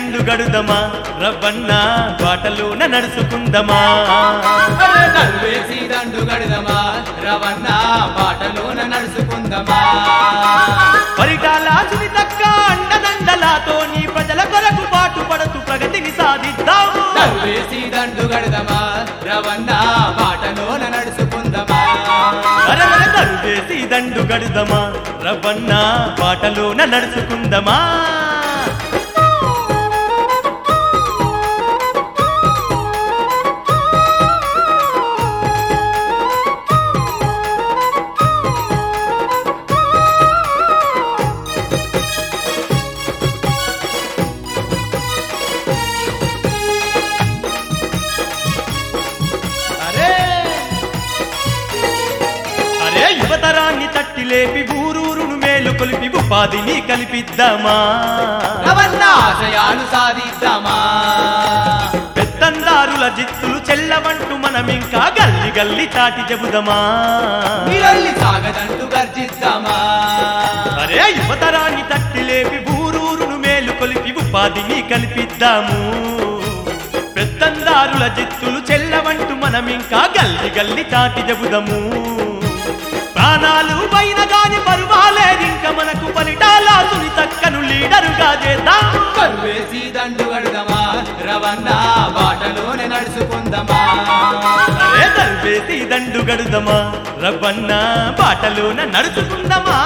దండు గడుదమా రవ్వన్న బాటలోన నడుచుకుందమా అరే తల్వేసి దండు గడదమా రవణ బాటలోన నడుచుకుందమా పరిటాల సునీతక్క అండదండలాతో నీ ప్రజల కొరకు పాటు పడుతూ ప్రగతిని సాధిద్దాము తల్వేసి దండు గడదమా రవణ బాటలోన నడుచుకుందమా అరవర తరువేసి దండు గడుదమా రవ్వన్న బాటలోన నడుచుకుందమా అరే అరే యువతరాన్ని తట్టి లేపి ఊరూరును మేలు కొలిపి ఉపాధిని కల్పిద్దామా రవణ ఆశయాలు సాధిద్దామా పెత్తందారుల జిత్తులు చెల్లవంటూ మనమింకా గల్లి గల్లి చాటి చెబుదమా నిరల్లి సాగదంటూ గర్జిద్దామా అరే యువతరాన్ని తట్టి లేపి ఊరూరును మేలు కొలిపి ఉపాధిని కల్పిద్దాము పెత్తందారుల జిత్తులు చెల్లవంటూ మనమింకా గల్లి గల్లి చాటి చెబుదము ప్రాణాలు పైన గాని పర్వాలేదింక మనకు ఫలితాల సునీతక్కను లీడరుగా చేద్దాం కరువేసి దండు గడదమా రవణ బాటలోనే నడుచుకుందమా అరే దర్వేసి దండు గడుదమా రవ్వన్న బాటలోన నడుచుకుందమా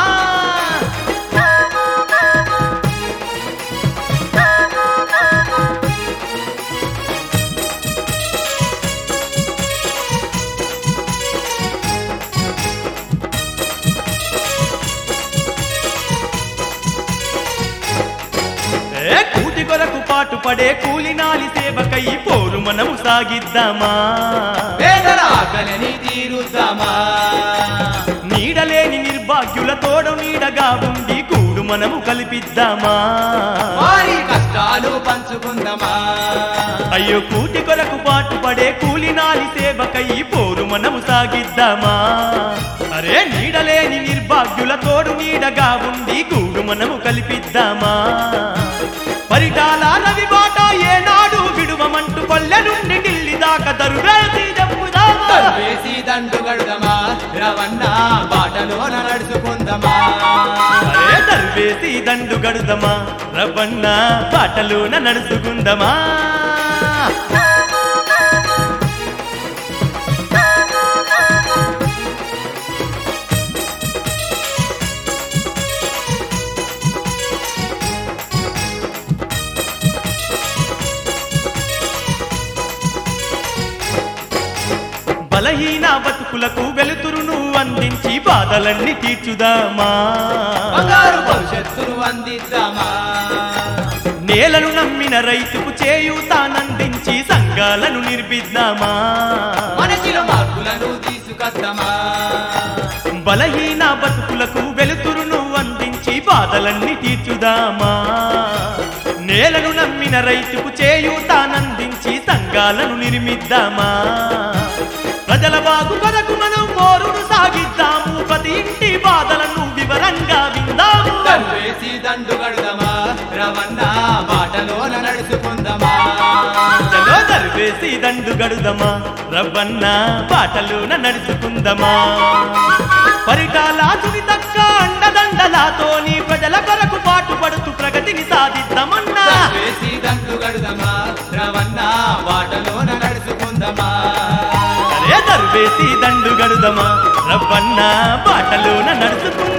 ఏ కూటి కొరకు పాటు పడే కూలినాలి సేవకై పోరు మనము సాగిద్దామా పేదల ఆకలిని తీరుద్దామా నీడలేని నిర్భాగ్యుల తోడు నీడగా ఉండి కూడు మనము కల్పిద్దామా వారి కష్టాలు పంచుకుందామా అయ్యో కూటి కొరకు పాటు పడే కూలినాలి సేవకై పోరు మనము సాగిద్దామా అరే నీడలేని నిర్భాగ్యుల తోడు నీడగా ఉండి కూడు మనము కల్పిద్దామా పరిటాల రవి బాట ఏనాడు విడువమంటూ పల్లె నుండి ఢిల్లీ దాకా దరువేసి చెప్పుదామా కరువేసి దండు గడదమా రవణ బాటలోన నడుచుకుందామా అరే దర్వేసి దండు గడుదమా రవ్వన్న బాటలోన నడుచుకుందమా బలహీన బతుకులకు వెలుతురును అందించి బాధలన్నీ తీర్చుదామా బంగారు భవిష్యత్తును అందిద్దామా నేలను నమ్మిన రైతుకు చేయూతానందించి సంఘాలను నిర్మిద్దామా మనసులో మార్పులను తీసుకొద్దామా బలహీన బతుకులకు వెలుతురును అందించి బాధలన్నీ తీర్చుదామా నేలను నమ్మిన రైతుకు చేయూతానందించి సంఘాలను నిర్మిద్దామా ప్రజల బాగు కొరకు మనం పోరును సాగిద్దాము ప్రతి ఇంటి బాధలను వివరంగా విందాము కరువేసి దండు గడదమా రవణ బాటలోన నడుచుకుందామా చలో దర్వేసి దండు గడుదమా రవ్వన్న బాటలోన నడుచుకుందమా పరిటాల సునీతక్క అండదండలాతో నీ ప్రజల కొరకు పాటు పడుతూ ప్రగతిని సాధిద్దామన్నా వేసి దండు గడదమా రవణ బాటలోన నడుచుకుందామా అరే దర్వేసి దండు గడుదమా రవ్వన్న బాటలోన నడుచుకుందామా